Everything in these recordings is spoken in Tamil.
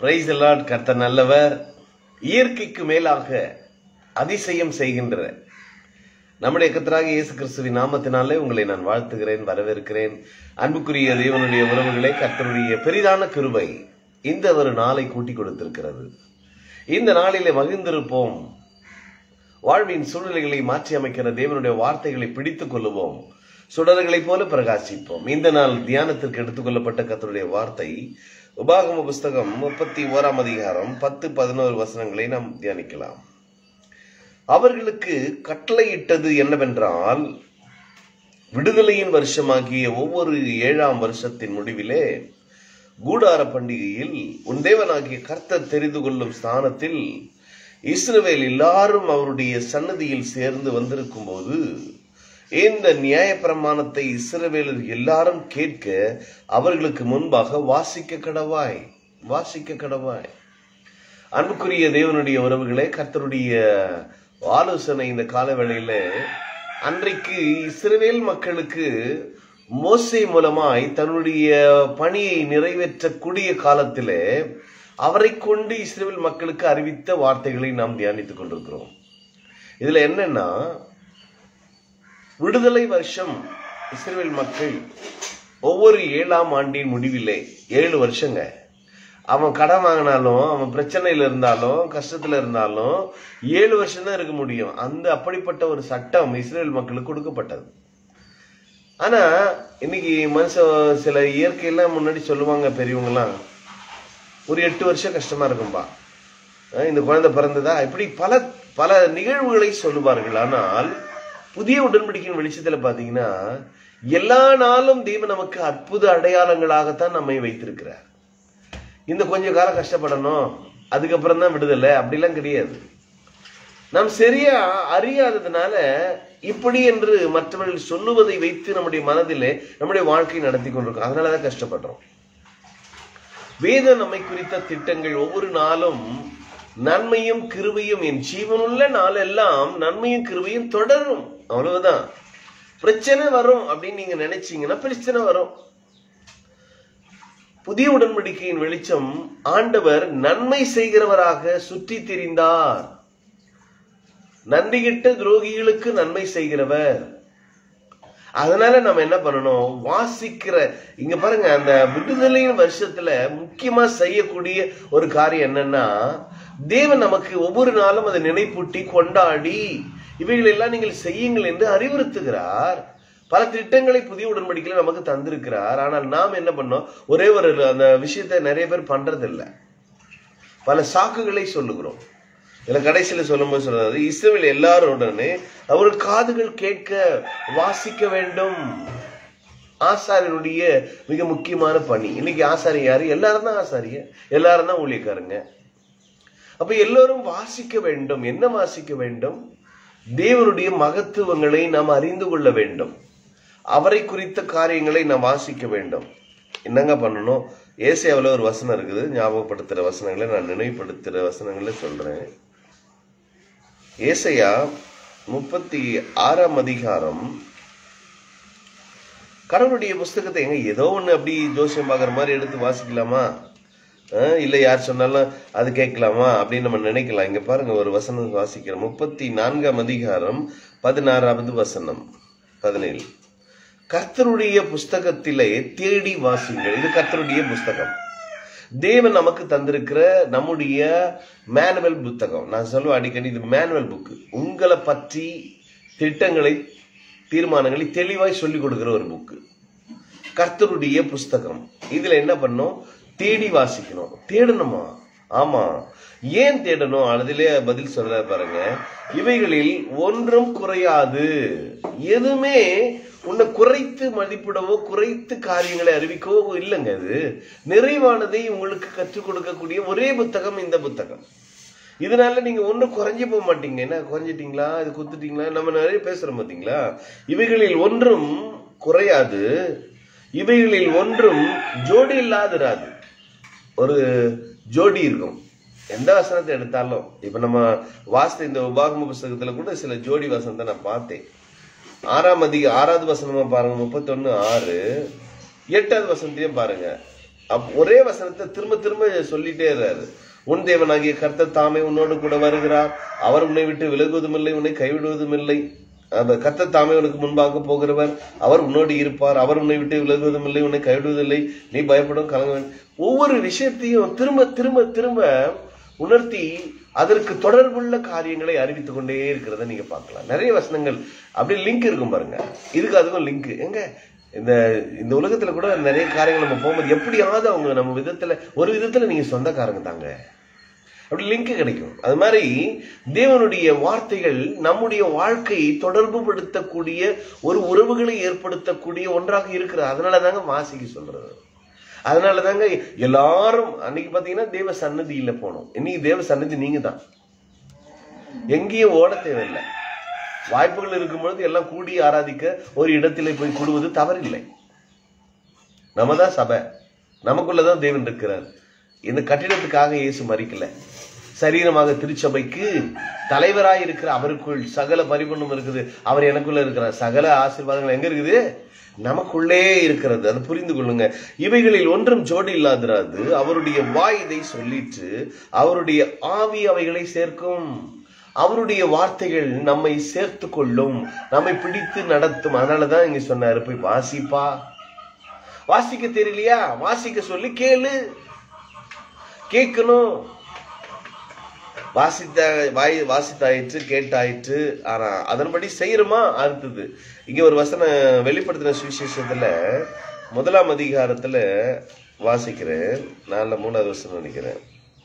பிரைஸ் லார்ட் கர்த்தர் நல்லவர் இயற்கைக்கு மேலாக அதிசயம் செய்கின்ற நம்முடைய கத்தராக இயேசு கிறிஸ்துவின் நாமத்தினாலே உங்களை நான் வாழ்த்துகிறேன் வரவேற்கிறேன் அன்புக்குரிய தேவனுடைய உறவுகளே கர்த்தருடைய பெரிதான கிருபை இந்த ஒரு நாளை கூட்டி கொடுத்திருக்கிறது இந்த நாளிலே மகிழ்ந்திருப்போம் வாழ்வின் சூழ்நிலைகளை மாற்றி அமைக்கிற தேவனுடைய வார்த்தைகளை பிடித்துக் கொள்ளுவோம் சுடர்களைப் போல பிரகாசிப்போம் இந்த நாள் தியானத்திற்கு எடுத்துக்கொள்ளப்பட்ட கர்த்தருடைய வார்த்தை உபாகம புஸ்தகம் முப்பத்தி ஓராம் அதிகாரம் பத்து பதினோரு வசனங்களை நாம் தியானிக்கலாம் அவர்களுக்கு கட்டளையிட்டது என்னவென்றால் விடுதலையின் வருஷமாகிய ஒவ்வொரு ஏழாம் வருஷத்தின் முடிவிலே கூடார பண்டிகையில் உன் தேவனாகிய கர்த்தர் தெரிந்து கொள்ளும் ஸ்தானத்தில் இஸ்ரவேல் எல்லாரும் அவருடைய சன்னதியில் சேர்ந்து வந்திருக்கும் போது இந்த நியாயப்பிரமாணத்தை இஸ்ரவேலர் எல்லாரும் கேட்க அவர்களுக்கு முன்பாக வாசிக்க கடவாய் வாசிக்க கடவாய் அன்புக்குரிய தேவனுடைய உறவுகளே கர்த்தருடைய ஆலோசனை இந்த காலவேளையில அன்றைக்கு இஸ்ரவேல் மக்களுக்கு மோசை மூலமாய் தன்னுடைய பணியை நிறைவேற்றக்கூடிய காலத்திலே அவரை கொண்டு இஸ்ரேல் மக்களுக்கு அறிவித்த வார்த்தைகளை நாம் தியானித்துக் கொண்டிருக்கிறோம் இதுல என்னன்னா விடுதலை வருஷம் இஸ்ரேல் மக்கள் ஒவ்வொரு ஏழாம் ஆண்டின் முடிவிலே ஏழு வருஷங்க அவன் கடன் வாங்கினாலும் அவன் பிரச்சனையில இருந்தாலும் கஷ்டத்துல இருந்தாலும் ஏழு வருஷம் தான் இருக்க முடியும் அந்த அப்படிப்பட்ட ஒரு சட்டம் இஸ்ரேல் மக்களுக்கு கொடுக்கப்பட்டது ஆனா இன்னைக்கு மனுஷன் சில இயற்கையெல்லாம் முன்னாடி சொல்லுவாங்க பெரியவங்கலாம் ஒரு எட்டு வருஷம் கஷ்டமா இருக்கும்பா அஹ் இந்த குழந்தை பிறந்ததா இப்படி பல பல நிகழ்வுகளை சொல்லுவார்கள் ஆனால் புதிய உடன்படிக்கையின் வெளிச்சத்துல பாத்தீங்கன்னா எல்லா நாளும் தெய்வம் நமக்கு அற்புத அடையாளங்களாகத்தான் நம்மை வைத்திருக்கிறார் இந்த கொஞ்ச காலம் கஷ்டப்படணும் அதுக்கப்புறம் தான் விடுதலை அப்படிலாம் கிடையாது நாம் சரியா அறியாததுனால இப்படி என்று மற்றவர்கள் சொல்லுவதை வைத்து நம்முடைய மனதிலே நம்முடைய வாழ்க்கை நடத்தி கொண்டிருக்கோம் அதனாலதான் கஷ்டப்படுறோம் வேத நம்மை குறித்த திட்டங்கள் ஒவ்வொரு நாளும் நன்மையும் கிருபையும் என் ஜீவனுள்ள நாளெல்லாம் நன்மையும் கிருபையும் தொடரும் அவ்வளவுதான் பிரச்சனை வரும் அப்படின்னு நீங்க நினைச்சீங்கன்னா பிரச்சனை வரும் புதிய உடன்படிக்கையின் வெளிச்சம் ஆண்டவர் நன்மை செய்கிறவராக சுற்றி திரிந்தார் நன்றிகிட்ட துரோகிகளுக்கு நன்மை செய்கிறவர் அதனால நம்ம என்ன பண்ணணும் வாசிக்கிற இங்க பாருங்க அந்த விடுதலையின் வருஷத்துல முக்கியமா செய்யக்கூடிய ஒரு காரியம் என்னன்னா தேவன் நமக்கு ஒவ்வொரு நாளும் அதை நினைப்பூட்டி கொண்டாடி இவைகள் எல்லாம் நீங்கள் செய்யுங்கள் என்று அறிவுறுத்துகிறார் பல திட்டங்களை புதிய உடன்படிக்கையில நமக்கு தந்திருக்கிறார் ஆனால் நாம் என்ன பண்ணோம் ஒரே ஒரு அந்த விஷயத்தை நிறைய பேர் பண்றதில்லை பல சாக்குகளை சொல்லுகிறோம் இதுல கடைசியில சொல்லும்போது சொல்றது இஸ்ரேல் எல்லாருடனே அவர் காதுகள் கேட்க வாசிக்க வேண்டும் ஆசாரியனுடைய மிக முக்கியமான பணி இன்னைக்கு ஆசாரி யாரு எல்லாரும் தான் ஆசாரிய எல்லாரும் தான் ஊழியக்காரங்க அப்ப எல்லோரும் வாசிக்க வேண்டும் என்ன வாசிக்க வேண்டும் தேவனுடைய மகத்துவங்களை நாம் அறிந்து கொள்ள வேண்டும் அவரை குறித்த காரியங்களை நாம் வாசிக்க வேண்டும் என்னங்க பண்ணணும் ஏசியாவில் ஒரு வசனம் இருக்குது ஞாபகப்படுத்துற வசனங்களை நான் நினைவுபடுத்துற வசனங்களை சொல்றேன் ஏசையா முப்பத்தி ஆறாம் அதிகாரம் கடவுளுடைய புஸ்தகத்தை எங்க ஏதோ ஒண்ணு அப்படி ஜோசியம் பார்க்குற மாதிரி எடுத்து வாசிக்கலாமா அஹ் இல்ல யார் சொன்னாலும் அது கேட்கலாமா அப்படின்னு நம்ம நினைக்கலாம் இங்க பாருங்க ஒரு வசனம் வாசிக்கிறோம் முப்பத்தி நான்காம் அதிகாரம் பதினாறாவது வசனம் பதினேழு கர்த்தருடைய புஸ்தகத்திலே தேடி வாசிங்கள் இது கர்த்தருடைய புஸ்தகம் தேவன் நமக்கு தந்திருக்கிற நம்முடைய மேனுவல் புத்தகம் நான் சொல்லுவேன் அடிக்கடி இது மேனுவல் புக்கு உங்களை பற்றி திட்டங்களை தீர்மானங்களை தெளிவாய் சொல்லிக் கொடுக்கிற ஒரு புக்கு கர்த்தருடைய புஸ்தகம் இதுல என்ன பண்ணும் தேடி வாசிக்கணும் தேடணுமா ஆமா ஏன் தேடணும் அதிலே பதில் சொல்ற பாருங்க இவைகளில் ஒன்றும் குறையாது எதுவுமே உன்னை குறைத்து மதிப்பிடவோ குறைத்து காரியங்களை அறிவிக்கவோ இல்லைங்க அது நிறைவானதை உங்களுக்கு கற்றுக் கொடுக்கக்கூடிய ஒரே புத்தகம் இந்த புத்தகம் இதனால நீங்க ஒன்றும் குறைஞ்சு போக மாட்டீங்க என்ன குறைஞ்சிட்டீங்களா இது குத்துட்டீங்களா நம்ம நிறைய பேசுறோம் பாத்தீங்களா இவைகளில் ஒன்றும் குறையாது இவைகளில் ஒன்றும் ஜோடி இல்லாதிராது ஒரு ஜோடி இருக்கும் எந்த வசனத்தை எடுத்தாலும் இப்ப நம்ம வாசித்த இந்த உபாகம புஸ்தகத்துல கூட சில ஜோடி வசனத்தை நான் பார்த்தேன் ஆறாம் அதிக ஆறாவது வசனமா பாருங்க முப்பத்தொன்னு ஆறு எட்டாவது வசனத்தையும் பாருங்க அப்- ஒரே வசனத்தை திரும்ப திரும்ப சொல்லிட்டே இருறாரு உன் தேவனாகிய கர்த்தர் தாமே உன்னோடு கூட வருகிறார் அவர் உன்னை விட்டு விலகுவதும் இல்லை உன்னை கைவிடுவதும் இல்லை அந்த கர்த்தர் தாமே உனக்கு முன்பாக போகிறவர் அவர் உன்னோடு இருப்பார் அவர் உன்னை விட்டு விலகுவதும் இல்லை உன்னை கைவிடுவதில்லை நீ பயப்படும் கலங்க வேண்டாம். ஒவ்வொரு விஷயத்தையும் திரும்ப திரும்ப திரும்ப உணர்த்தி அதற்கு தொடர்புள்ள காரியங்களை அறிவித்துக் கொண்டே இருக்கிறத நீங்க பார்க்கலாம் நிறைய வசனங்கள் அப்படி லிங்க் இருக்கும் பாருங்க இதுக்கு அதுக்கும் லிங்க் எங்க இந்த இந்த உலகத்துல கூட நிறைய காரியங்கள் நம்ம போகும்போது எப்படியாவது அவங்க நம்ம விதத்துல ஒரு விதத்துல நீங்க சொந்தக்காரங்க தாங்க அப்படி லிங்க் கிடைக்கும் அது மாதிரி தேவனுடைய வார்த்தைகள் நம்முடைய வாழ்க்கையை தொடர்பு படுத்தக்கூடிய ஒரு உறவுகளை ஏற்படுத்தக்கூடிய ஒன்றாக இருக்கிறது அதனால தாங்க வாசிக்க சொல்றது அதனால தாங்க எல்லாரும் அன்னைக்கு பாத்தீங்கன்னா தேவ சன்னதியில போனோம் இன்னைக்கு தேவ சன்னதி நீங்க தான் எங்கேயும் ஓட தேவையில்லை வாய்ப்புகள் இருக்கும் பொழுது எல்லாம் கூடி ஆராதிக்க ஒரு இடத்திலே போய் கூடுவது தவறில்லை நம்ம தான் சபை நமக்குள்ளதான் தேவன் இருக்கிறார் இந்த கட்டிடத்துக்காக இயேசு மறிக்கல சரீரமாக திருச்சபைக்கு தலைவராய் இருக்கிற அவருக்குள் சகல பரிபூர்ணம் இருக்குது அவர் எனக்குள்ள இருக்கிறார் சகல ஆசீர்வாதங்கள் எங்க இருக்குது நமக்குள்ளே இருக்கிறது அதை புரிந்து கொள்ளுங்க இவைகளில் ஒன்றும் ஜோடி இல்லாதிராது அவருடைய வாய் இதை சொல்லிட்டு அவருடைய ஆவி அவைகளை சேர்க்கும் அவருடைய வார்த்தைகள் நம்மை சேர்த்து கொள்ளும் நம்மை பிடித்து நடத்தும் அதனாலதான் இங்க சொன்னாரு போய் வாசிப்பா வாசிக்க தெரியலையா வாசிக்க சொல்லி கேளு கேட்கணும் வாசித்த வாய் வாசித்தாயிற்று கேட்டாயிற்று ஆனா அதன்படி செய்யறோமா அடுத்தது இங்க ஒரு வசனம் வெளிப்படுத்தின சுவிசேஷத்துல முதலாம் அதிகாரத்துல வாசிக்கிறேன் நாலுல மூணாவது வசனம் நினைக்கிறேன்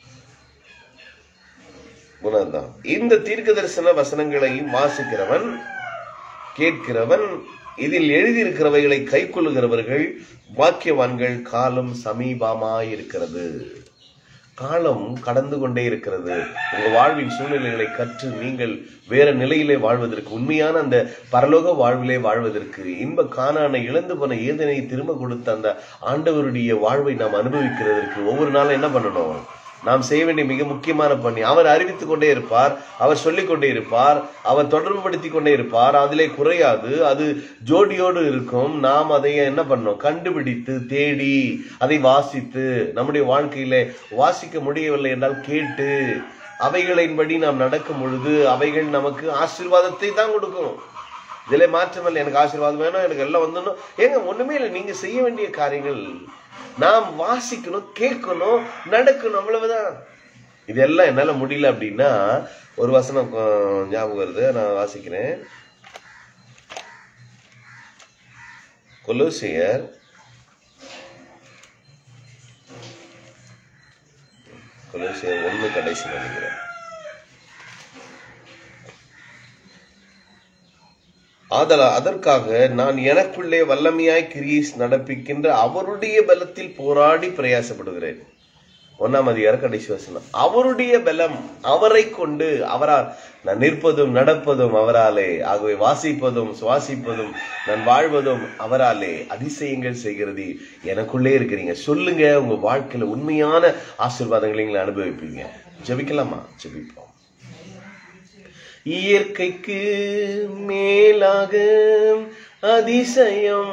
மூணாவது தான் இந்த தீர்க்க தரிசன வசனங்களை வாசிக்கிறவன் கேட்கிறவன் இதில் எழுதியிருக்கிறவைகளை கைக்கொள்ளுகிறவர்கள் வாக்கியவான்கள் காலம் சமீபமாயிருக்கிறது காலம் கடந்து கொண்டே இருக்கிறது உங்க வாழ்வின் சூழ்நிலைகளை கற்று நீங்கள் வேற நிலையிலே வாழ்வதற்கு உண்மையான அந்த பரலோக வாழ்விலே வாழ்வதற்கு இன்ப காணானை இழந்து போன ஏதனை திரும்ப கொடுத்த அந்த ஆண்டவருடைய வாழ்வை நாம் அனுபவிக்கிறதற்கு ஒவ்வொரு நாளும் என்ன பண்ணணும் நாம் செய்ய வேண்டிய மிக முக்கியமான பணி அவர் அறிவித்துக் கொண்டே இருப்பார் அவர் சொல்லிக் கொண்டே இருப்பார் அவர் தொடர்புபடுத்திக் கொண்டே இருப்பார் அதிலே குறையாது அது ஜோடியோடு இருக்கும் நாம் அதை என்ன பண்ணோம் கண்டுபிடித்து தேடி அதை வாசித்து நம்முடைய வாழ்க்கையிலே வாசிக்க முடியவில்லை என்றால் கேட்டு அவைகளின்படி நாம் நடக்கும் பொழுது அவைகள் நமக்கு ஆசீர்வாதத்தை தான் கொடுக்கும் இதுல மாற்றமில்லை எனக்கு ஆசீர்வாதம் வேணும் எனக்கு எல்லாம் வந்துடணும் ஏங்க ஒண்ணுமே இல்லை நீங்க செய்ய வேண்டிய காரியங்கள் நாம் வாசிக்கணும் கேட்கணும் நடக்கணும் அவ்வளவுதான் இதெல்லாம் என்னால முடியல அப்படின்னா ஒரு வசனம் கொ- ஞாபகம் வருது நான் வாசிக்கிறேன் கொலோசியர் கொலோசியர் ஒண்ணு கடைசி நினைக்கிறேன் ஆதலா அதற்காக நான் எனக்குள்ளே வல்லமையாய் கிரீஸ் நடப்பிக்கின்ற அவருடைய பலத்தில் போராடி பிரயாசப்படுகிறேன் ஒன்னாம் அதிகார கடைசி வசனம் அவருடைய பலம் அவரை கொண்டு அவரால் நான் நிற்பதும் நடப்பதும் அவராலே ஆகவே வாசிப்பதும் சுவாசிப்பதும் நான் வாழ்வதும் அவராலே அதிசயங்கள் செய்கிறது எனக்குள்ளே இருக்கிறீங்க சொல்லுங்க உங்க வாழ்க்கையில உண்மையான ஆசீர்வாதங்களை நீங்க அனுபவிப்பீங்க ஜெபிக்கலாமா ஜெபிப்போம் இயற்கைக்கு மேலாக அதிசயம்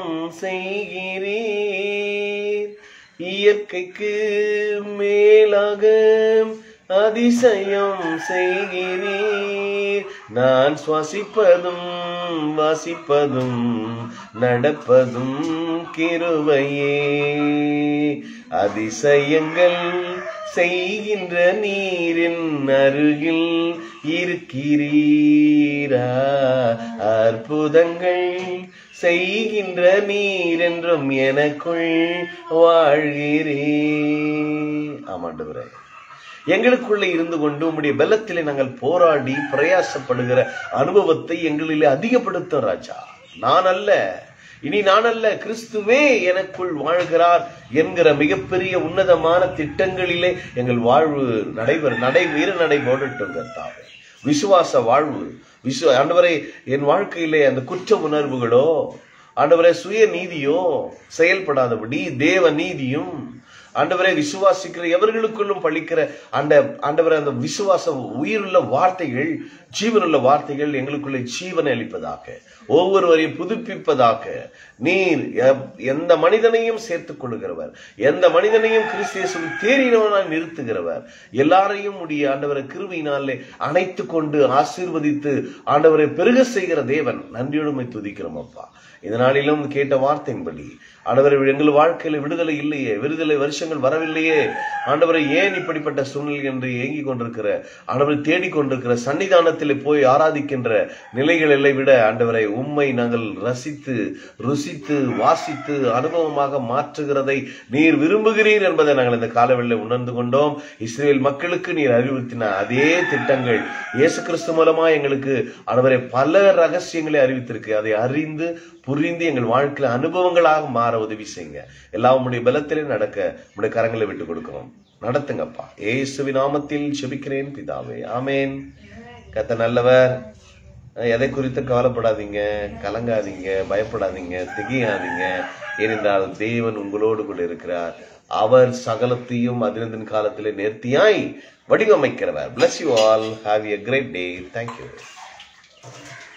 செய்கிறீர் இயற்கைக்கு மேலாக அதிசயம் செய்கிறீர் நான் சுவாசிப்பதும் வாசிப்பதும் நடப்பதும் கிருபையே அதிசயங்கள் செய்கின்ற நீரின் அருகில் இருக்கிறீரா அற்புதங்கள் செய்கின்ற நீர் என்றும் எனக்குள் வாழ்கிறே ஆமாண்டவரே எங்களுக்குள்ளே இருந்து கொண்டு உம்முடைய பலத்திலே நாங்கள் போராடி பிரயாசப்படுகிற அனுபவத்தை எங்களிலே அதிகப்படுத்தும் ராஜா நான் அல்ல இனி நான் அல்ல கிறிஸ்துவே எனக்குள் வாழ்கிறார் என்கிற மிகப்பெரிய உன்னதமான திட்டங்களிலே எங்கள் வாழ்வு நடைபெற நடை வீர நடை போடட்டும் கர்த்தாவே விசுவாச வாழ்வு விசு ஆண்டவரை என் வாழ்க்கையிலே அந்த குற்ற உணர்வுகளோ ஆண்டவரே சுய நீதியோ செயல்படாதபடி தேவ நீதியும் ஆண்டவரை விசுவாசிக்கிற எவர்களுக்குள்ளும் பழிக்கிற அந்த ஆண்டவரை அந்த விசுவாச உயிருள்ள வார்த்தைகள் ஜீவனுள்ள வார்த்தைகள் எங்களுக்குள்ளே ஜீவனை அளிப்பதாக ஒவ்வொருவரையும் புதுப்பிப்பதாக நீர் எப்- எந்த மனிதனையும் சேர்த்துக் கொள்ளுகிறவர் எந்த மனிதனையும் கிறிஸ்தியேசுவில் தேறினவனாய் நிறுத்துகிறவர் எல்லாரையும் உடைய ஆண்டவரை கிருபையினாலே அணைத்து கொண்டு ஆசீர்வதித்து ஆண்டவரை பெருக செய்கிற தேவன் நன்றியுடைமை துதிக்கிறோம் அப்பா இந்த நாளிலும் கேட்ட வார்த்தையின்படி ஆண்டவரை எங்கள் வாழ்க்கையில விடுதலை இல்லையே விடுதலை வருஷங்கள் வரவில்லையே ஆண்டவரை ஏன் இப்படிப்பட்ட சூழ்நிலை என்று ஏங்கிக் கொண்டிருக்கிற ஆண்டவரை தேடிக் கொண்டிருக்கிற சன்னிதானத்தில் போய் ஆராதிக்கின்ற நிலைகளை விட ஆண்டவரை உம்மை நாங்கள் ரசித்து ருசித்து வாசித்து அனுபவமாக மாற்றுகிறதை நீர் விரும்புகிறீர் என்பதை நாங்கள் இந்த காலவெளியில் உணர்ந்து கொண்டோம் இஸ்ரேல் மக்களுக்கு நீர் அறிவுறுத்தின அதே திட்டங்கள் இயேசு கிறிஸ்து மூலமா எங்களுக்கு ஆண்டவரை பல ரகசியங்களை அறிவித்திருக்கு அதை அறிந்து புரிந்து எங்கள் வாழ்க்கையில அனுபவங்களாக மாற உதவி செய்யுங்க எல்லாம் உம்முடைய பலத்திலே நடக்க உம்முடைய கரங்களை விட்டு கொடுக்கிறோம் நடத்துங்கப்பா ஏசுவி நாமத்தில் செபிக்கிறேன் பிதாவே ஆமேன் கத்த நல்லவர் எதை குறித்து கவலைப்படாதீங்க கலங்காதீங்க பயப்படாதீங்க திகையாதீங்க ஏனென்றால் தேவன் உங்களோடு கூட இருக்கிறார் அவர் சகலத்தையும் அதினத்தின் காலத்திலே நேர்த்தியாய் வடிவமைக்கிறவர் bless you all have a great day thank you